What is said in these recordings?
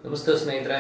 ನಮಸ್ತೆ ಸ್ನೇಹಿತರೆ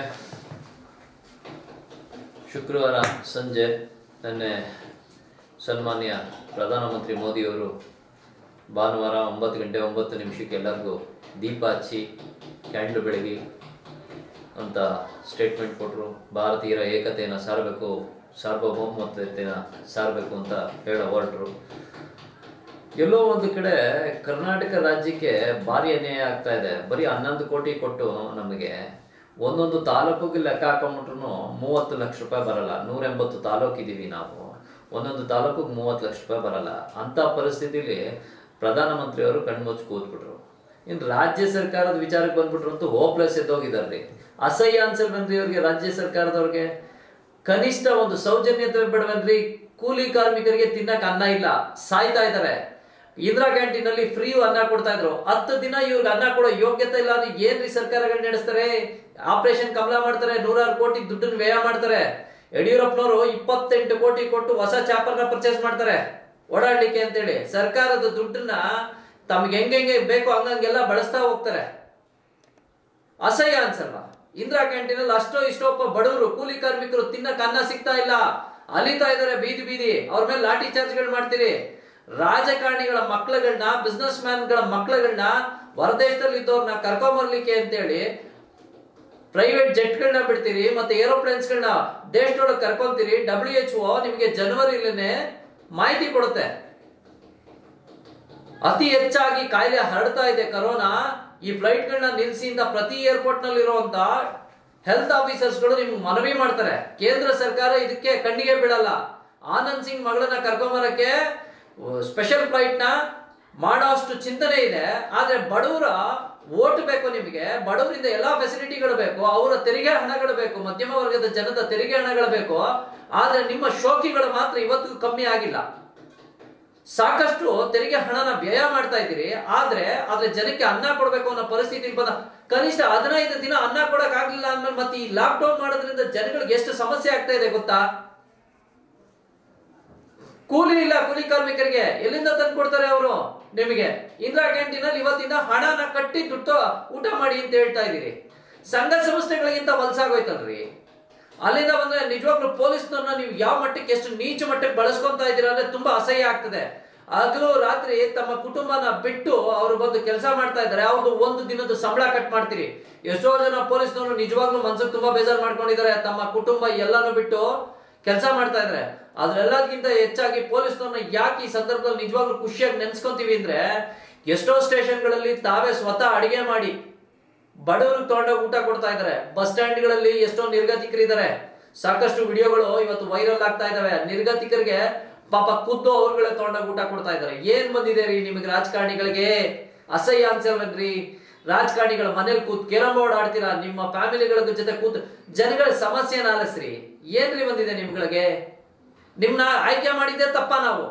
ಶುಕ್ರವಾರ ಸಂಜೆ ನಿನ್ನೆ ಸನ್ಮಾನ್ಯ ಪ್ರಧಾನಮಂತ್ರಿ ಮೋದಿಯವರು ಭಾನುವಾರ ಒಂಬತ್ತು ಗಂಟೆ ಒಂಬತ್ತು ನಿಮಿಷಕ್ಕೆ ಎಲ್ಲರಿಗೂ ದೀಪ ಹಚ್ಚಿ ಕ್ಯಾಂಡ್ಲು ಬೆಳಗಿ ಅಂತ ಸ್ಟೇಟ್ಮೆಂಟ್ ಕೊಟ್ಟರು ಭಾರತೀಯರ ಏಕತೆಯನ್ನು ಸಾರಬೇಕು ಸಾರ್ವಭೌಮತ್ವತೆಯನ್ನು ಸಾರಬೇಕು ಅಂತ ಹೇಳ ಹೊರಟರು ಎಲ್ಲೋ ಒಂದು ಕಡೆ ಕರ್ನಾಟಕ ರಾಜ್ಯಕ್ಕೆ ಭಾರಿ ಅನ್ಯಾಯ ಆಗ್ತಾ ಇದೆ ಬರೀ ಹನ್ನೊಂದು ಕೋಟಿ ಕೊಟ್ಟು ನಮಗೆ ಒಂದೊಂದು ತಾಲೂಕಿಗೆ ಲೆಕ್ಕ ಹಾಕೊಂಬಿಟ್ರು ಮೂವತ್ತು ಲಕ್ಷ ರೂಪಾಯಿ ಬರಲ್ಲ ನೂರ ಎಂಬತ್ತು ತಾಲೂಕು ಇದೀವಿ ನಾವು ಒಂದೊಂದು ತಾಲೂಕಿಗೆ ಮೂವತ್ತು ಲಕ್ಷ ರೂಪಾಯಿ ಬರಲ್ಲ ಅಂತ ಪರಿಸ್ಥಿತಿಲಿ ಪ್ರಧಾನಮಂತ್ರಿಯವರು ಕಣ್ಮುಚ್ಚಿ ಕೂತ್ಬಿಟ್ರು ಇನ್ನು ರಾಜ್ಯ ಸರ್ಕಾರದ ವಿಚಾರಕ್ಕೆ ಬಂದ್ಬಿಟ್ರು ಅಂತೂ ಹೋಪ್ಲೆಸ್ ಎದ್ದೋಗಿದಾರ್ರಿ ಅಸಹ್ಯ ಅನ್ಸಲ್ವನ್ರಿ ಅವ್ರಿಗೆ ರಾಜ್ಯ ಸರ್ಕಾರದವ್ರಿಗೆ ಕನಿಷ್ಠ ಒಂದು ಸೌಜನ್ಯತೆ ಬಿಡವನ್ರಿ ಕೂಲಿ ಕಾರ್ಮಿಕರಿಗೆ ತಿನ್ನಕ್ ಅನ್ನ ಇಲ್ಲ ಸಾಯ್ತಾ ಇದಾರೆ ಇಂದಿರಾ ಕ್ಯಾಂಟೀನ್ ಅಲ್ಲಿ ಫ್ರೀ ಅನ್ನ ಕೊಡ್ತಾ ಇದ್ರು ಹತ್ತು ದಿನ ಇವ್ರಿಗೆ ಅನ್ನ ಕೊಡೋ ಯೋಗ್ಯತೆ ಇಲ್ಲ ಅಂದ್ರೆ ಏನ್ರಿ ಸರ್ಕಾರಗಳು ನಡೆಸ್ತಾರೆ ಆಪರೇಷನ್ ಕಮಲ ಮಾಡ್ತಾರೆ ನೂರಾರು ಕೋಟಿ ದುಡ್ಡನ್ನು ವ್ಯಯ ಮಾಡ್ತಾರೆ ಯಡಿಯೂರಪ್ಪನವರು ಇಪ್ಪತ್ತೆಂಟು ಕೋಟಿ ಕೊಟ್ಟು ಹೊಸ ಚಾಪರ್ನ ಪರ್ಚೇಸ್ ಮಾಡ್ತಾರೆ ಓಡಾಡ್ಲಿಕ್ಕೆ ಅಂತೇಳಿ ಸರ್ಕಾರದ ದುಡ್ಡನ್ನ ತಮ್ಗೆ ಹೆಂಗೆ ಬೇಕೋ ಹಂಗಂಗೆಲ್ಲ ಬಳಸ್ತಾ ಹೋಗ್ತಾರೆ ಅಸಹ್ಯ ಅನ್ಸಲ್ವಾ ಇಂದಿರಾ ಕ್ಯಾಂಟೀನ್ ಅಲ್ಲಿ ಅಷ್ಟೋ ಇಷ್ಟೊಪ್ಪ ಬಡವರು ಕೂಲಿ ಕಾರ್ಮಿಕರು ತಿನ್ನಕ್ ಅನ್ನ ಸಿಗ್ತಾ ಇಲ್ಲ ಅಲಿತಾ ಇದಾರೆ ಬೀದಿ ಬೀದಿ ಅವ್ರ ಮೇಲೆ ಲಾಠಿ ಚಾರ್ಜ್ಗಳು ಮಾಡ್ತೀರಿ ರಾಜಕಾರಣಿಗಳ ಮಕ್ಳುಗಳನ್ನ ಬಿಸ್ನೆಸ್ ಮ್ಯಾನ್ಗಳ ಮಕ್ಳುಗಳನ್ನ ಹೊರದೇಶದಲ್ಲಿ ಇದ್ದವ್ರನ್ನ ಕರ್ಕೊಂಬರ್ಲಿಕ್ಕೆ ಅಂತೇಳಿ ಪ್ರೈವೇಟ್ ಜೆಟ್ಗಳನ್ನ ಬಿಡ್ತೀರಿ ಮತ್ತೆ ಏರೋಪ್ಲೇನ್ಸ್ಗಳನ್ನ ದೇಶದೊಳಗೆ ಕರ್ಕೊಂತೀರಿ ಡಬ್ಲ್ಯೂ ಎಚ್ ಒ ನಿಮಗೆ ಜನವರಿಲೇನೆ ಮಾಹಿತಿ ಕೊಡುತ್ತೆ ಅತಿ ಹೆಚ್ಚಾಗಿ ಕಾಯಿಲೆ ಹರಡ್ತಾ ಇದೆ ಕರೋನಾ ಈ ಫ್ಲೈಟ್ಗಳನ್ನ ನಿಲ್ಸಿಂದ ಪ್ರತಿ ಏರ್ಪೋರ್ಟ್ ನಲ್ಲಿ ಇರುವಂತ ಹೆಲ್ತ್ ಆಫೀಸರ್ಸ್ಗಳು ನಿಮ್ಗೆ ಮನವಿ ಮಾಡ್ತಾರೆ ಕೇಂದ್ರ ಸರ್ಕಾರ ಇದಕ್ಕೆ ಕಣ್ಣಿಗೆ ಬಿಡಲ್ಲ ಆನಂದ್ ಸಿಂಗ್ ಮಗಳನ್ನ ಕರ್ಕೊಂಬರಕ್ಕೆ ಸ್ಪೆಷಲ್ ಫ್ಲೈಟ್ ನ ಮಾಡೋಷ್ಟು ಚಿಂತನೆ ಇದೆ ಆದ್ರೆ ಬಡವರ ಓಟ್ ಬೇಕು ನಿಮಗೆ ಬಡವರಿಂದ ಎಲ್ಲಾ ಫೆಸಿಲಿಟಿಗಳು ಬೇಕು ಅವರ ತೆರಿಗೆ ಹಣಗಳು ಬೇಕು ಮಧ್ಯಮ ವರ್ಗದ ಜನದ ತೆರಿಗೆ ಹಣಗಳು ಬೇಕು ಆದ್ರೆ ನಿಮ್ಮ ಶೋಕಿಗಳು ಮಾತ್ರ ಇವತ್ತಿಗೂ ಕಮ್ಮಿ ಆಗಿಲ್ಲ ಸಾಕಷ್ಟು ತೆರಿಗೆ ಹಣನ ವ್ಯಯ ಮಾಡ್ತಾ ಇದ್ದೀರಿ ಆದ್ರೆ ಆದ್ರೆ ಜನಕ್ಕೆ ಅನ್ನ ಕೊಡ್ಬೇಕು ಅನ್ನೋ ಪರಿಸ್ಥಿತಿ ಬಂದ ಕನಿಷ್ಠ ಹದಿನೈದು ದಿನ ಅನ್ನ ಕೊಡಕ್ ಆಗ್ಲಿಲ್ಲ ಅಂದ್ಮೇಲೆ ಮತ್ತೆ ಈ ಲಾಕ್ ಡೌನ್ ಮಾಡೋದ್ರಿಂದ ಜನಗಳಿಗೆ ಎಷ್ಟು ಸಮಸ್ಯೆ ಆಗ್ತಾ ಇದೆ ಗೊತ್ತಾ ಕೂಲಿ ಇಲ್ಲ ಕೂಲಿ ಕಾರ್ಮಿಕರಿಗೆ ಎಲ್ಲಿಂದ ತಂದು ಕೊಡ್ತಾರೆ ಅವರು ನಿಮಗೆ ಇಂದಿರಾ ಕ್ಯಾಂಟೀನ್ ಅಲ್ಲಿ ಇವತ್ತಿಂದ ಹಣನ ಕಟ್ಟಿ ದುಡ್ಡು ಊಟ ಮಾಡಿ ಅಂತ ಹೇಳ್ತಾ ಇದೀರಿ ಸಂಘ ಸಂಸ್ಥೆಗಳಿಗಿಂತ ವಲಸಾಗೋಯ್ತಲ್ರಿ ಅಲ್ಲಿಂದ ಬಂದ್ರೆ ನಿಜವಾಗ್ಲೂ ಪೊಲೀಸ್ನವ್ರನ್ನ ನೀವು ಯಾವ ಮಟ್ಟಕ್ಕೆ ಎಷ್ಟು ನೀಚ ಮಟ್ಟಕ್ಕೆ ಬಳಸ್ಕೊಂತಾ ಇದ್ದೀರಾ ಅಂದ್ರೆ ತುಂಬಾ ಅಸಹ್ಯ ಆಗ್ತದೆ ಹಗಲು ರಾತ್ರಿ ತಮ್ಮ ಕುಟುಂಬನ ಬಿಟ್ಟು ಅವರು ಬಂದು ಕೆಲಸ ಮಾಡ್ತಾ ಇದ್ದಾರೆ ಅವ್ರದ್ದು ಒಂದು ದಿನದ ಸಂಬಳ ಕಟ್ ಮಾಡ್ತೀರಿ ಎಷ್ಟೋ ಜನ ಪೊಲೀಸ್ನವರು ನಿಜವಾಗ್ಲೂ ಮನ್ಸಿಗೆ ತುಂಬಾ ಬೇಜಾರು ಮಾಡ್ಕೊಂಡಿದ್ದಾರೆ ತಮ್ಮ ಕುಟುಂಬ ಎಲ್ಲಾನು ಬಿಟ್ಟು ಕೆಲಸ ಮಾಡ್ತಾ ಇದ್ದಾರೆ ಅದ್ರೆಲ್ಲದಕ್ಕಿಂತ ಹೆಚ್ಚಾಗಿ ಪೊಲೀಸ್ನವ್ರನ್ನ ಯಾಕೆ ಈ ಸಂದರ್ಭದಲ್ಲಿ ನಿಜವಾಗ್ಲೂ ಖುಷಿಯಾಗಿ ನೆನ್ಸ್ಕೊಂತೀವಿ ಅಂದ್ರೆ ಎಷ್ಟೋ ಸ್ಟೇಷನ್ಗಳಲ್ಲಿ ತಾವೇ ಸ್ವತಃ ಅಡಿಗೆ ಮಾಡಿ ಬಡವರಿಗೆ ತಗೊಂಡೋಗಿ ಊಟ ಕೊಡ್ತಾ ಇದ್ದಾರೆ ಬಸ್ ಸ್ಟ್ಯಾಂಡ್ಗಳಲ್ಲಿ ಎಷ್ಟೋ ನಿರ್ಗತಿಕರಿದ್ದಾರೆ ಸಾಕಷ್ಟು ವಿಡಿಯೋಗಳು ಇವತ್ತು ವೈರಲ್ ಆಗ್ತಾ ಇದಾವೆ ನಿರ್ಗತಿಕರಿಗೆ ಪಾಪ ಖುದ್ದು ಅವ್ರುಗಳೇ ತಗೊಂಡೋಗಿ ಊಟ ಕೊಡ್ತಾ ಇದ್ದಾರೆ ಏನ್ ಬಂದಿದೆ ರೀ ನಿಮಗೆ ರಾಜಕಾರಣಿಗಳಿಗೆ ಅಸಹ್ಯ ಅನ್ಸಲ್ವನ್ರಿ ರಾಜಕಾರಣಿಗಳ ಮನೇಲಿ ಕೂತ್ ಕೇರಂ ಬೋರ್ಡ್ ಆಡ್ತೀರಾ ನಿಮ್ಮ ಫ್ಯಾಮಿಲಿಗಳ ಜೊತೆ ಕೂತ್ ಜನಗಳ ಸಮಸ್ಯೆನ ಆಲಿಸ್ರಿ ಏನ್ರಿ ಬಂದಿದೆ ನಿಮ್ಗಳಿಗೆ ನಿಮ್ನ ಆಯ್ಕೆ ಮಾಡಿದ್ದೆ ತಪ್ಪ ನಾವು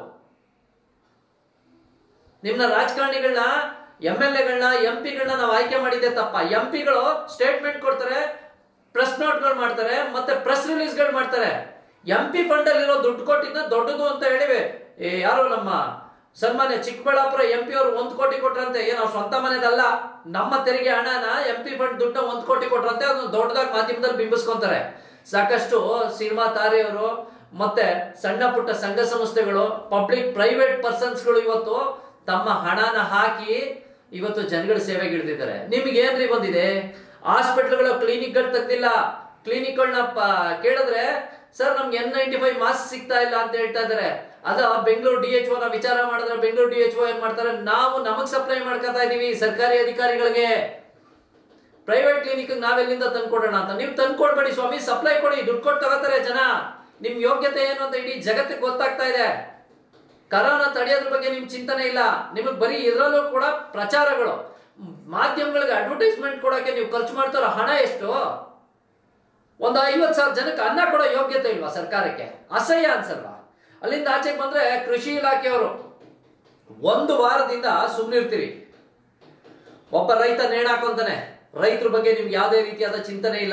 ನಿಮ್ನ ರಾಜಕಾರಣಿಗಳನ್ನ ಎಂ ಎಲ್ ಎಗಳನ್ನ ಎಂ ಪಿಗಳನ್ನ ನಾವು ಆಯ್ಕೆ ಮಾಡಿದ್ದೆ ತಪ್ಪ ಎಂ ಪಿಗಳು ಸ್ಟೇಟ್ಮೆಂಟ್ ಕೊಡ್ತಾರೆ ಪ್ರೆಸ್ ನೋಟ್ಗಳು ಮಾಡ್ತಾರೆ ಮತ್ತೆ ಪ್ರೆಸ್ ರಿಲೀಸ್ಗಳು ಮಾಡ್ತಾರೆ ಎಂ ಪಿ ಫಂಡ್ ಅಲ್ಲಿರೋ ದುಡ್ಡು ಕೊಟ್ಟಿದ್ದ ದೊಡ್ಡದು ಅಂತ ಹೇಳಿವೆ ಏ ಯಾರು ನಮ್ಮ ಸನ್ಮಾನ್ಯ ಚಿಕ್ಕಬಳ್ಳಾಪುರ ಎಂ ಪಿ ಅವರು ಒಂದ್ ಕೋಟಿ ಕೊಟ್ರಂತೆ ಏನೋ ಸ್ವಂತ ಮನೆದಲ್ಲ ನಮ್ಮ ತೆರಿಗೆ ಹಣನ ಎಂ ಪಿ ಫಂಡ್ ದುಡ್ಡು ಒಂದ್ ಕೋಟಿ ಕೊಟ್ರಂತೆ ಅದನ್ನ ದೊಡ್ಡದಾಗಿ ಮಾಧ್ಯಮದಲ್ಲಿ ಬಿಂಬಿಸ್ಕೊಂತಾರೆ ಸಾಕಷ್ಟು ಸಿನಿಮಾ ತಾರೆಯವರು ಮತ್ತೆ ಸಣ್ಣ ಪುಟ್ಟ ಸಂಘ ಸಂಸ್ಥೆಗಳು ಪಬ್ಲಿಕ್ ಪ್ರೈವೇಟ್ ಪರ್ಸನ್ಸ್ಗಳು ಇವತ್ತು ತಮ್ಮ ಹಣನ ಹಾಕಿ ಇವತ್ತು ಜನಗಳ ಸೇವೆಗೆ ಇಳಿದಿದ್ದಾರೆ ನಿಮ್ಗೆ ಏನ್ರಿ ಬಂದಿದೆ ಹಾಸ್ಪಿಟ್ಲ್ಗಳು ಕ್ಲಿನಿಕ್ಗಳು ತೆಗ್ದಿಲ್ಲ ಕ್ಲಿನಿಕ್ಗಳನ್ನ ಕೇಳಿದ್ರೆ ಸರ್ ನಮ್ಗೆ ಎನ್ ನೈಂಟಿ ಫೈವ್ ಮಾಸ್ಕ್ ಸಿಗ್ತಾ ಇಲ್ಲ ಅಂತ ಹೇಳ್ತಾ ಇದಾರೆ ಅದ ಬೆಂಗಳೂರು ಡಿ ಎಚ್ ನ ವಿಚಾರ ಮಾಡಿದ್ರೆ ಬೆಂಗಳೂರು ಡಿ ಎಚ್ ಏನ್ ಮಾಡ್ತಾರೆ ನಾವು ನಮಗ್ ಸಪ್ಲೈ ಮಾಡ್ಕೊತಾ ಇದೀವಿ ಸರ್ಕಾರಿ ಅಧಿಕಾರಿಗಳಿಗೆ ಪ್ರೈವೇಟ್ ಕ್ಲಿನಿಕ್ ನಾವೆಲ್ಲಿಂದ ತಂದ್ಕೊಡೋಣ ಅಂತ ನೀವು ತಂದ್ಕೊಡ್ಬೇಡಿ ಸ್ವಾಮಿ ಸಪ್ಲೈ ಕೊಡಿ ದುಡ್ಡು ಕೊಟ್ಟು ತಗೋತಾರೆ ಜನ ನಿಮ್ ಯೋಗ್ಯತೆ ಏನು ಅಂತ ಇಡೀ ಜಗತ್ತಿಗೆ ಗೊತ್ತಾಗ್ತಾ ಇದೆ ಕರೋನಾ ತಡೆಯೋದ್ರ ಬಗ್ಗೆ ನಿಮ್ ಚಿಂತನೆ ಇಲ್ಲ ನಿಮಗ್ ಬರೀ ಇದರಲ್ಲೂ ಕೂಡ ಪ್ರಚಾರಗಳು ಮಾಧ್ಯಮಗಳಿಗೆ ಅಡ್ವರ್ಟೈಸ್ಮೆಂಟ್ ಕೊಡೋಕೆ ನೀವು ಖರ್ಚು ಮಾಡ್ತಾರೋ ಹಣ ಎಷ್ಟು ಒಂದು ಐವತ್ ಸಾವಿರ ಜನಕ್ಕೆ ಅನ್ನ ಕೊಡೋ ಯೋಗ್ಯತೆ ಇಲ್ವಾ ಸರ್ಕಾರಕ್ಕೆ ಅಸಹ್ಯ ಅನ್ಸಲ್ವಾ ಅಲ್ಲಿಂದ ಆಚೆಗೆ ಬಂದ್ರೆ ಕೃಷಿ ಇಲಾಖೆಯವರು ಒಂದು ವಾರದಿಂದ ಸುಮ್ಮನಿರ್ತೀರಿ ಒಬ್ಬ ರೈತ ನೇಣಾಕೊಂತಾನೆ ರೈತರ ಬಗ್ಗೆ ನಿಮ್ಗೆ ಯಾವುದೇ ರೀತಿಯಾದ ಚಿಂತನೆ ಇಲ್ಲ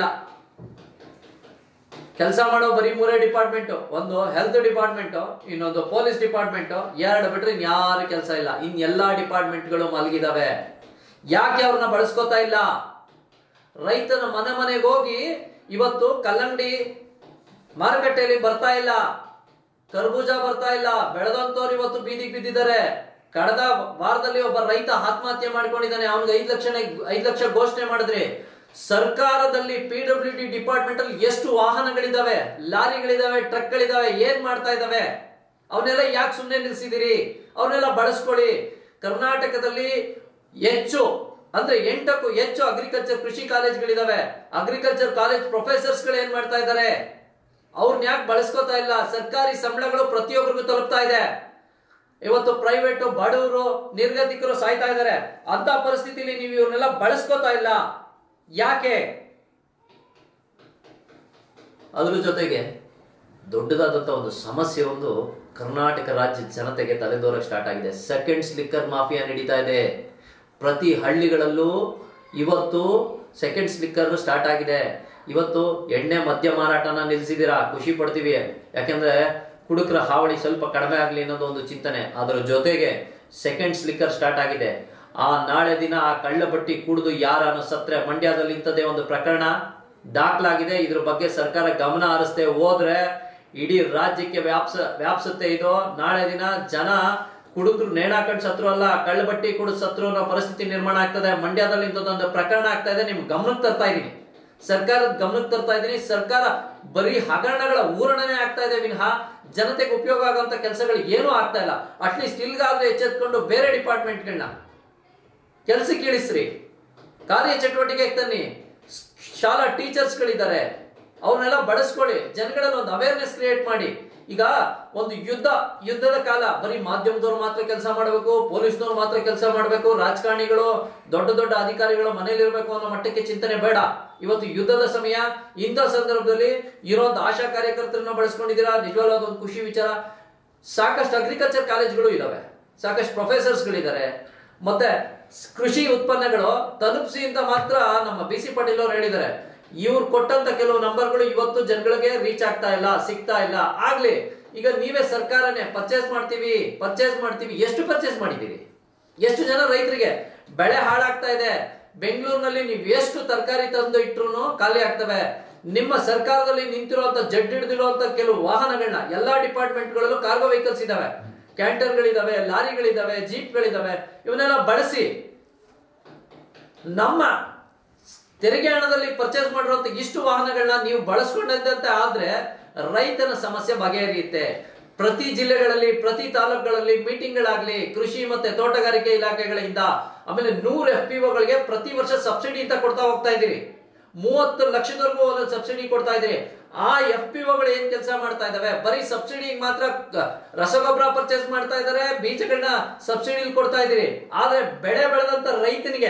ಕೆಲಸ ಮಾಡೋ ಬರೀ ಮೂರೇ ಡಿಪಾರ್ಟ್ಮೆಂಟ್ ಒಂದು ಹೆಲ್ತ್ ಡಿಪಾರ್ಟ್ಮೆಂಟ್ ಇನ್ನೊಂದು ಪೊಲೀಸ್ ಡಿಪಾರ್ಟ್ಮೆಂಟ್ ಎರಡು ಬಿಟ್ರೆ ಇನ್ಯಾರು ಕೆಲಸ ಇಲ್ಲ ಇನ್ ಎಲ್ಲಾ ಡಿಪಾರ್ಟ್ಮೆಂಟ್ಗಳು ಮಲಗಿದಾವೆ ಯಾಕೆ ಅವ್ರನ್ನ ಬಳಸ್ಕೋತಾ ಇಲ್ಲ ರೈತನ ಮನೆ ಮನೆಗೆ ಹೋಗಿ ಇವತ್ತು ಕಲ್ಲಂಗಡಿ ಮಾರುಕಟ್ಟೆಯಲ್ಲಿ ಬರ್ತಾ ಇಲ್ಲ ಕರ್ಬೂಜ ಬರ್ತಾ ಇಲ್ಲ ಬೆಳೆದಂತವ್ರು ಇವತ್ತು ಬೀದಿಗೆ ಬಿದ್ದಿದ್ದಾರೆ ಕಳೆದ ವಾರದಲ್ಲಿ ಒಬ್ಬ ರೈತ ಆತ್ಮಹತ್ಯೆ ಮಾಡ್ಕೊಂಡಿದ್ದಾನೆ ಅವನಿಗೆ ಐದು ಲಕ್ಷ ಐದು ಲಕ್ಷ ಘೋಷಣೆ ಮಾಡಿದ್ರಿ ಸರ್ಕಾರದಲ್ಲಿ ಪಿ ಡಬ್ಲ್ಯೂ ಡಿ ಡಿಪಾರ್ಟ್ಮೆಂಟ್ ಅಲ್ಲಿ ಎಷ್ಟು ವಾಹನಗಳಿದಾವೆ ಲಾರಿಗಳಿದಾವೆ ಟ್ರಕ್ಗಳಿದಾವೆ ಏನ್ ಮಾಡ್ತಾ ಇದಾವೆ ಅವನ್ನೆಲ್ಲ ಯಾಕೆ ಸುಮ್ಮನೆ ನಿಲ್ಸಿದಿರಿ ಅವನ್ನೆಲ್ಲ ಬಳಸ್ಕೊಳ್ಳಿ ಕರ್ನಾಟಕದಲ್ಲಿ ಹೆಚ್ಚು ಅಂದ್ರೆ ಎಂಟಕ್ಕೂ ಹೆಚ್ಚು ಅಗ್ರಿಕಲ್ಚರ್ ಕೃಷಿ ಕಾಲೇಜ್ಗಳಿದಾವೆ ಅಗ್ರಿಕಲ್ಚರ್ ಕಾಲೇಜ್ ಪ್ರೊಫೆಸರ್ಸ್ ಗಳು ಏನ್ ಮಾಡ್ತಾ ಇದ್ದಾರೆ ಅವ್ರನ್ನ ಯಾಕೆ ಬಳಸ್ಕೋತಾ ಇಲ್ಲ ಸರ್ಕಾರಿ ಸಂಬಳಗಳು ಪ್ರತಿಯೊಬ್ಬರಿಗೂ ತಲುಪ್ತಾ ಇದೆ ಇವತ್ತು ಪ್ರೈವೇಟ್ ಬಡವರು ನಿರ್ಗತಿಕರು ಸಾಯ್ತಾ ಇದ್ದಾರೆ ಅಂತ ಪರಿಸ್ಥಿತಿಲಿ ನೀವು ಇವ್ರನ್ನೆಲ್ಲ ಬಳಸ್ಕೋತಾ ಇಲ್ಲ ಯಾಕೆ ಅದ್ರ ಜೊತೆಗೆ ದೊಡ್ಡದಾದಂಥ ಒಂದು ಸಮಸ್ಯೆ ಒಂದು ಕರ್ನಾಟಕ ರಾಜ್ಯದ ಜನತೆಗೆ ತಲೆದೋರಕ್ಕೆ ಸ್ಟಾರ್ಟ್ ಆಗಿದೆ ಸೆಕೆಂಡ್ ಸ್ಲಿಕ್ಕರ್ ಮಾಫಿಯಾ ನಡೀತಾ ಇದೆ ಪ್ರತಿ ಹಳ್ಳಿಗಳಲ್ಲೂ ಇವತ್ತು ಸೆಕೆಂಡ್ ಸ್ಲಿಕ್ಕರ್ ಸ್ಟಾರ್ಟ್ ಆಗಿದೆ ಇವತ್ತು ಎಣ್ಣೆ ಮದ್ಯ ಮಾರಾಟನ ನಿಲ್ಸಿದ್ದೀರಾ ಖುಷಿ ಪಡ್ತೀವಿ ಯಾಕೆಂದ್ರೆ ಕುಡುಕರ ಹಾವಳಿ ಸ್ವಲ್ಪ ಕಡಿಮೆ ಆಗಲಿ ಅನ್ನೋದು ಒಂದು ಚಿಂತನೆ ಅದರ ಜೊತೆಗೆ ಸೆಕೆಂಡ್ ಸ್ಲಿಕ್ಕರ್ ಸ್ಟಾರ್ಟ್ ಆಗಿದೆ ಆ ನಾಳೆ ದಿನ ಆ ಕಳ್ಳ ಬಟ್ಟಿ ಕುಡಿದು ಯಾರನ್ನು ಸತ್ರೆ ಮಂಡ್ಯದಲ್ಲಿ ಇಂಥದ್ದೇ ಒಂದು ಪ್ರಕರಣ ದಾಖಲಾಗಿದೆ ಇದ್ರ ಬಗ್ಗೆ ಸರ್ಕಾರ ಗಮನ ಹರಿಸದೆ ಹೋದ್ರೆ ಇಡೀ ರಾಜ್ಯಕ್ಕೆ ವ್ಯಾಪ್ಸ ವ್ಯಾಪ್ಸುತ್ತೆ ಇದು ನಾಳೆ ದಿನ ಜನ ಕುಡುಕರು ನೇಣಾಕಂಡ್ ಸತ್ರು ಅಲ್ಲ ಕಳ್ಳ ಬಟ್ಟಿ ಕುಡಿದು ಸತ್ರು ಅನ್ನೋ ಪರಿಸ್ಥಿತಿ ನಿರ್ಮಾಣ ಆಗ್ತದೆ ಮಂಡ್ಯದಲ್ಲಿ ಇಂಥದ್ದೊಂದು ಪ್ರಕರಣ ಆಗ್ತಾ ಇದೆ ನಿಮ್ ಗಮನಕ್ಕೆ ತರ್ತಾ ಇದೀನಿ ಸರ್ಕಾರದ ಗಮನಕ್ಕೆ ತರ್ತಾ ಇದೀನಿ ಸರ್ಕಾರ ಬರೀ ಹಗರಣಗಳ ಊರಣನೆ ಆಗ್ತಾ ಇದೆ ವಿನಃ ಜನತೆಗೆ ಉಪಯೋಗ ಆಗುವಂತ ಕೆಲಸಗಳು ಏನೂ ಆಗ್ತಾ ಇಲ್ಲ ಅಟ್ಲೀಸ್ಟ್ ಇಲ್ಗಾದ್ರೆ ಎಚ್ಚೆತ್ಕೊಂಡು ಬೇರೆ ಡಿಪಾರ್ಟ್ಮೆಂಟ್ಗಳನ್ನ ಕೆಲ್ಸಕ್ಕೆ ಇಳಿಸ್ರಿ ಕಾರ್ಯ ಚಟುವಟಿಕೆಗೆ ತನ್ನಿ ಶಾಲಾ ಟೀಚರ್ಸ್ಗಳಿದ್ದಾರೆ ಅವ್ರನ್ನೆಲ್ಲ ಬಳಸ್ಕೊಳ್ಳಿ ಜನಗಳಲ್ಲಿ ಒಂದು ಅವೇರ್ನೆಸ್ ಕ್ರಿಯೇಟ್ ಮಾಡಿ ಈಗ ಒಂದು ಯುದ್ಧ ಯುದ್ಧದ ಕಾಲ ಬರೀ ಮಾಧ್ಯಮದವ್ರು ಮಾತ್ರ ಕೆಲಸ ಮಾಡಬೇಕು ಪೊಲೀಸ್ನವ್ರು ಮಾತ್ರ ಕೆಲಸ ಮಾಡಬೇಕು ರಾಜಕಾರಣಿಗಳು ದೊಡ್ಡ ದೊಡ್ಡ ಅಧಿಕಾರಿಗಳು ಮನೇಲಿ ಇರಬೇಕು ಅನ್ನೋ ಮಟ್ಟಕ್ಕೆ ಚಿಂತನೆ ಬೇಡ ಇವತ್ತು ಯುದ್ಧದ ಸಮಯ ಇಂಥ ಸಂದರ್ಭದಲ್ಲಿ ಇರೋಂಥ ಆಶಾ ಕಾರ್ಯಕರ್ತರನ್ನ ಬಳಸ್ಕೊಂಡಿದ್ದೀರಾ ನಿಜವಾಗ್ಲೂ ಅದೊಂದು ಖುಷಿ ವಿಚಾರ ಸಾಕಷ್ಟು ಅಗ್ರಿಕಲ್ಚರ್ ಕಾಲೇಜ್ಗಳು ಇದಾವೆ ಸಾಕಷ್ಟು ಪ್ರೊಫೆಸರ್ಸ್ಗಳಿದ್ದಾರೆ ಮತ್ತೆ ಸ್- ಕೃಷಿ ಉತ್ಪನ್ನಗಳು ತಲುಪಿಸಿ ಅಂತ ಮಾತ್ರ ನಮ್ಮ ಬಿ ಸಿ ಪಾಟೀಲ್ ಅವರು ಹೇಳಿದ್ದಾರೆ ಇವ್ರು ಕೊಟ್ಟಂತ ಕೆಲವು ನಂಬರ್ಗಳು ಇವತ್ತು ಜನಗಳಿಗೆ ರೀಚ್ ಆಗ್ತಾ ಇಲ್ಲ ಸಿಗ್ತಾ ಇಲ್ಲ ಆಗ್ಲಿ ಈಗ ನೀವೇ ಸರ್ಕಾರನೇ ಪರ್ಚೇಸ್ ಮಾಡ್ತೀವಿ ಪರ್ಚೇಸ್ ಮಾಡ್ತೀವಿ ಎಷ್ಟು ಪರ್ಚೇಸ್ ಮಾಡಿದ್ದೀರಿ ಎಷ್ಟು ಜನ ರೈತರಿಗೆ ಬೆಳೆ ಹಾಳಾಗ್ತಾ ಇದೆ ಬೆಂಗಳೂರಿನಲ್ಲಿ ನೀವು ಎಷ್ಟು ತರಕಾರಿ ತಂದು ಇಟ್ರು ಖಾಲಿ ಆಗ್ತವೆ ನಿಮ್ಮ ಸರ್ಕಾರದಲ್ಲಿ ನಿಂತಿರುವಂತ ಜಡ್ ಹಿಡಿದಿರುವಂತ ಕೆಲವು ವಾಹನಗಳನ್ನ ಎಲ್ಲಾ ಡಿಪಾರ್ಟ್ಮೆಂಟ್ಗಳಲ್ಲೂ ಕಾರ್ಗೋ ವೆಹಿಕಲ್ಸ್ ಇದಾವೆ ಕ್ಯಾಂಟರ್ಗಳಿದಾವೆ ಲಾರಿಗಳಿದಾವೆ ಜೀಪ್ಗಳಿದಾವೆ ಇವನ್ನೆಲ್ಲ ಬಳಸಿ ನಮ್ಮ ತೆರಿಗೆ ಹಣದಲ್ಲಿ ಪರ್ಚೇಸ್ ಮಾಡಿರುವಂತ ಇಷ್ಟು ವಾಹನಗಳನ್ನ ನೀವು ಬಳಸ್ಕೊಂಡಂತೆ ಆದ್ರೆ ರೈತನ ಸಮಸ್ಯೆ ಬಗೆಹರಿಯುತ್ತೆ ಪ್ರತಿ ಜಿಲ್ಲೆಗಳಲ್ಲಿ ಪ್ರತಿ ತಾಲೂಕುಗಳಲ್ಲಿ ಮೀಟಿಂಗ್ಗಳಾಗ್ಲಿ ಕೃಷಿ ಮತ್ತೆ ತೋಟಗಾರಿಕೆ ಇಲಾಖೆಗಳಿಂದ ಆಮೇಲೆ ನೂರು ಎಫ್ ಪಿ ಗಳಿಗೆ ಪ್ರತಿ ವರ್ಷ ಸಬ್ಸಿಡಿ ಅಂತ ಕೊಡ್ತಾ ಹೋಗ್ತಾ ಇದ್ದೀರಿ ಮೂವತ್ತು ಲಕ್ಷದವರೆಗೂ ಒಂದೊಂದು ಸಬ್ಸಿಡಿ ಕೊಡ್ತಾ ಇದ್ದೀರಿ ಆ ಎಫ್ ಪಿ ಒಗಳು ಏನ್ ಕೆಲಸ ಮಾಡ್ತಾ ಇದಾವೆ ಬರೀ ಸಬ್ಸಿಡಿ ಮಾತ್ರ ಕ- ರಸಗೊಬ್ಬರ ಪರ್ಚೇಸ್ ಮಾಡ್ತಾ ಇದಾರೆ ಬೀಜಗಳನ್ನ ಸಬ್ಸಿಡಿ ಕೊಡ್ತಾ ಇದ್ದೀರಿ ಆದ್ರೆ ಬೆಳೆ ಬೆಳೆದಂತ ರೈತನಿಗೆ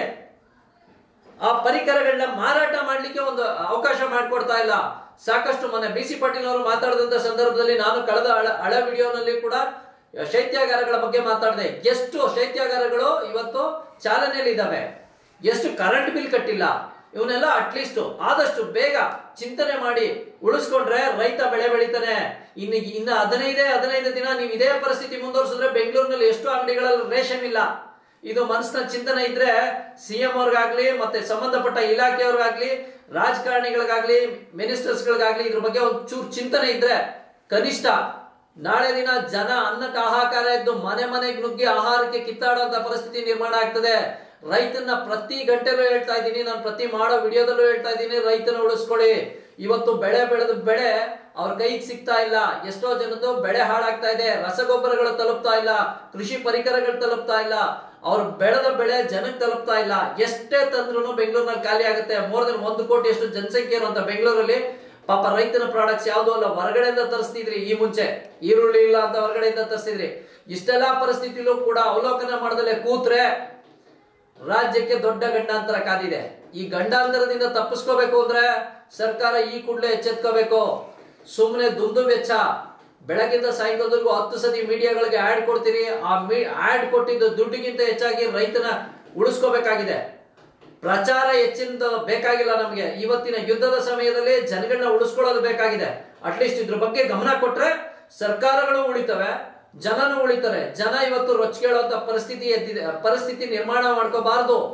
ಆ ಪರಿಕರಗಳನ್ನ ಮಾರಾಟ ಮಾಡ್ಲಿಕ್ಕೆ ಒಂದು ಅವಕಾಶ ಮಾಡಿಕೊಡ್ತಾ ಇಲ್ಲ ಸಾಕಷ್ಟು ಮೊನ್ನೆ ಬಿ ಸಿ ಪಾಟೀಲ್ ಅವರು ಮಾತಾಡಿದಂತ ಸಂದರ್ಭದಲ್ಲಿ ನಾನು ಕಳೆದ ಹಳ ಹಳ ವಿಡಿಯೋನಲ್ಲಿ ಕೂಡ ಶೈತ್ಯಾಗಾರಗಳ ಬಗ್ಗೆ ಮಾತಾಡಿದೆ ಎಷ್ಟು ಶೈತ್ಯಾಗಾರಗಳು ಇವತ್ತು ಚಾಲನೆಯಲ್ಲಿ ಇದಾವೆ ಎಷ್ಟು ಕರೆಂಟ್ ಬಿಲ್ ಕಟ್ಟಿಲ್ಲ ಇವನ್ನೆಲ್ಲ ಅಟ್ಲೀಸ್ಟ್ ಆದಷ್ಟು ಬೇಗ ಚಿಂತನೆ ಮಾಡಿ ಉಳಿಸ್ಕೊಂಡ್ರೆ ರೈತ ಬೆಳೆ ಬೆಳಿತಾನೆ ಇನ್ನು ಇನ್ನು ಹದಿನೈದೇ ಹದಿನೈದು ದಿನ ನೀವು ಇದೇ ಪರಿಸ್ಥಿತಿ ಮುಂದುವರಿಸಿದ್ರೆ ಬೆಂಗಳೂರಿನಲ್ಲಿ ಎಷ್ಟು ಅಂಗಡಿಗಳಲ್ಲಿ ರೇಷನ್ ಇಲ್ಲ ಇದು ಮನಸ್ಸಿನ ಚಿಂತನೆ ಇದ್ರೆ ಸಿಎಂ ಅವ್ರಿಗಾಗ್ಲಿ ಮತ್ತೆ ಸಂಬಂಧಪಟ್ಟ ಇಲಾಖೆಯವ್ರಿಗಾಗ್ಲಿ ರಾಜಕಾರಣಿಗಳಿಗಾಗ್ಲಿ ಮಿನಿಸ್ಟರ್ಸ್ಗಳಿಗಾಗ್ಲಿ ಇದ್ರ ಬಗ್ಗೆ ಒಂದು ಚೂರು ಚಿಂತನೆ ಇದ್ರೆ ಕನಿಷ್ಠ ನಾಳೆ ದಿನ ಜನ ಅನ್ನಕ್ಕೆ ಆಹಾಕಾರ ಇದ್ದು ಮನೆ ಮನೆಗೆ ನುಗ್ಗಿ ಆಹಾರಕ್ಕೆ ಕಿತ್ತಾಡುವಂತ ಪರಿಸ್ಥಿತಿ ನಿರ್ಮಾಣ ಆಗ್ತದೆ ರೈತನ ಪ್ರತಿ ಗಂಟೆಲೂ ಹೇಳ್ತಾ ಇದ್ದೀನಿ ನಾನು ಪ್ರತಿ ಮಾಡೋ ವಿಡಿಯೋದಲ್ಲೂ ಹೇಳ್ತಾ ಇದ್ದೀನಿ ರೈತನ ಉಳಿಸ್ಕೊಳ್ಳಿ ಇವತ್ತು ಬೆಳೆ ಬೆಳೆದ ಬೆಳೆ ಅವ್ರ ಕೈಗೆ ಸಿಗ್ತಾ ಇಲ್ಲ ಎಷ್ಟೋ ಜನದ್ದು ಬೆಳೆ ಹಾಳಾಗ್ತಾ ಇದೆ ರಸಗೊಬ್ಬರಗಳು ತಲುಪ್ತಾ ಇಲ್ಲ ಕೃಷಿ ಪರಿಕರಗಳು ತಲುಪ್ತಾ ಇಲ್ಲ ಅವ್ರು ಬೆಳೆದ ಬೆಳೆ ಜನಕ್ಕೆ ತಲುಪ್ತಾ ಇಲ್ಲ ಎಷ್ಟೇ ತಂದ್ರು ಬೆಂಗಳೂರಿನಲ್ಲಿ ಖಾಲಿ ಆಗುತ್ತೆ ಮೋರ್ ದನ್ ಒಂದು ಕೋಟಿ ಅಷ್ಟು ಜನಸಂಖ್ಯೆ ಇರುವಂತ ಬೆಂಗಳೂರಲ್ಲಿ ಪಾಪ ರೈತನ ಪ್ರಾಡಕ್ಟ್ಸ್ ಯಾವ್ದು ಅಲ್ಲ ಹೊರಗಡೆಯಿಂದ ತರಿಸ್ತಿದ್ರಿ ಈ ಮುಂಚೆ ಈರುಳ್ಳಿ ಇಲ್ಲ ಅಂತ ಹೊರಗಡೆಯಿಂದ ತರಿಸ್ತಿದ್ರಿ ಇಷ್ಟೆಲ್ಲಾ ಪರಿಸ್ಥಿತಿಲೂ ಕೂಡ ಅವಲೋಕನ ಮಾಡದಲ್ಲೇ ಕೂತ್ರೆ ರಾಜ್ಯಕ್ಕೆ ದೊಡ್ಡ ಗಂಡಾಂತರ ಕಾದಿದೆ ಈ ಗಂಡಾಂತರದಿಂದ ತಪ್ಪಿಸ್ಕೋಬೇಕು ಅಂದ್ರೆ ಸರ್ಕಾರ ಈ ಕೂಡಲೇ ಎಚ್ಚೆತ್ಕೋಬೇಕು ಸುಮ್ಮನೆ ದುಂದು ವೆಚ್ಚ ಬೆಳಗಿಂದ ಸಾಯಂಕಾಲದವರೆಗೂ ಹತ್ತು ಸತಿ ಮೀಡಿಯಾಗಳಿಗೆ ಆಡ್ ಕೊಡ್ತೀರಿ ಆ ಮೀ ಆಡ್ ಕೊಟ್ಟಿದ್ದು ದುಡ್ಡಿಗಿಂತ ಹೆಚ್ಚಾಗಿ ರೈತನ ಉಳಿಸ್ಕೋಬೇಕಾಗಿದೆ ಪ್ರಚಾರ ಹೆಚ್ಚಿನ ಬೇಕಾಗಿಲ್ಲ ನಮಗೆ ಇವತ್ತಿನ ಯುದ್ಧದ ಸಮಯದಲ್ಲಿ ಜನಗಳನ್ನ ಉಳಿಸ್ಕೊಳ್ಳೋದು ಬೇಕಾಗಿದೆ ಅಟ್ಲೀಸ್ಟ್ ಇದ್ರ ಬಗ್ಗೆ ಗಮನ ಕೊಟ್ರೆ ಸರ್ಕಾರಗಳು ಉಳಿತವೆ ಜನನು ಉಳಿತಾರೆ ಜನ ಇವತ್ತು ರೊಚ್ಚಿಗೇಳುವಂತ ಪರಿಸ್ಥಿತಿ ಎದ್ದಿದೆ ಪರಿಸ್ಥಿತಿ ನಿರ್ಮಾಣ ಮಾಡ್ಕೋಬಾರ್ದು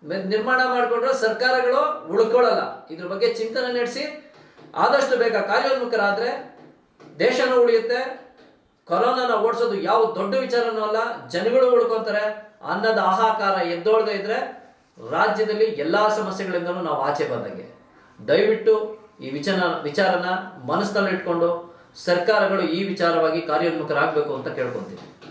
ಮ- ನಿರ್ಮಾಣ ಮಾಡಿಕೊಂಡ್ರೆ ಸರ್ಕಾರಗಳು ಉಳ್ಕೊಳ್ಳಲ್ಲ ಇದ್ರ ಬಗ್ಗೆ ಚಿಂತನೆ ನಡೆಸಿ ಆದಷ್ಟು ಬೇಗ ಕಾರ್ಯೋನ್ಮುಖರಾದ್ರೆ ದೇಶನೂ ಉಳಿಯುತ್ತೆ ಕೊರೋನಾನ ಓಡಿಸೋದು ಯಾವ ದೊಡ್ಡ ವಿಚಾರನೂ ಅಲ್ಲ ಜನಗಳು ಉಳ್ಕೊಂತಾರೆ ಅನ್ನದ ಆಹಾಕಾರ ಎದ್ದೋಳ್ದೇ ಇದ್ರೆ ರಾಜ್ಯದಲ್ಲಿ ಎಲ್ಲಾ ಸಮಸ್ಯೆಗಳಿಂದಲೂ ನಾವು ಆಚೆ ಬಂದಂಗೆ ದಯವಿಟ್ಟು ಈ ವಿಚಾರ ವಿಚಾರನ ಮನಸ್ಸಿನಲ್ಲಿ ಇಟ್ಕೊಂಡು ಸರ್ಕಾರಗಳು ಈ ವಿಚಾರವಾಗಿ ಕಾರ್ಯೋನ್ಮುಖರಾಗಬೇಕು ಅಂತ ಕೇಳ್ಕೊಂತೀನಿ